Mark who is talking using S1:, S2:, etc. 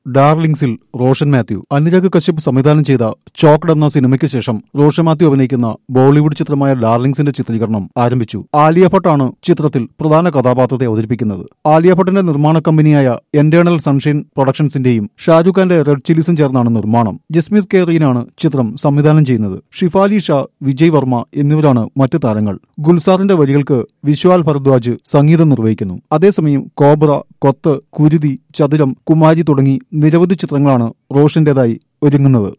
S1: ഡാർലിങ്സിൽ റോഷൻ മാത്യു അനുരാഗ് കശ്യപ് സംവിധാനം ചെയ്ത ചോക്ഡ് എന്ന സിനിമയ്ക്ക് ശേഷം റോഷൻ മാത്യു അഭിനയിക്കുന്ന ബോളിവുഡ് ചിത്രമായ ഡാർലിങ്സിന്റെ ചിത്രീകരണം ആരംഭിച്ചു ആലിയ ഭട്ടാണ് ചിത്രത്തിൽ പ്രധാന കഥാപാത്രത്തെ അവതരിപ്പിക്കുന്നത് ആലിയ ഭട്ടിന്റെ നിർമ്മാണ കമ്പനിയായ എന്റേണൽ സൺഷൈൻ പ്രൊഡക്ഷൻസിന്റെയും ഷാരൂഖ് ഖാന്റെ റെഡ് ചില്ലീസും ചേർന്നാണ് നിർമ്മാണം ജസ്മിത് കെയറീനാണ് ചിത്രം സംവിധാനം ചെയ്യുന്നത് ഷിഫാലി ഷാ വിജയ് വർമ്മ എന്നിവരാണ് മറ്റ് താരങ്ങൾ ഗുൽസാറിന്റെ വരികൾക്ക് വിശ്വാൽ ഭരദ്വാജ് സംഗീതം നിർവഹിക്കുന്നു അതേസമയം കോബ്ര കൊത്ത് കുരുതി ചതുരം കുമാരി തുടങ്ങി നിരവധി ചിത്രങ്ങളാണ് റോഷന്റേതായി ഒരുങ്ങുന്നത്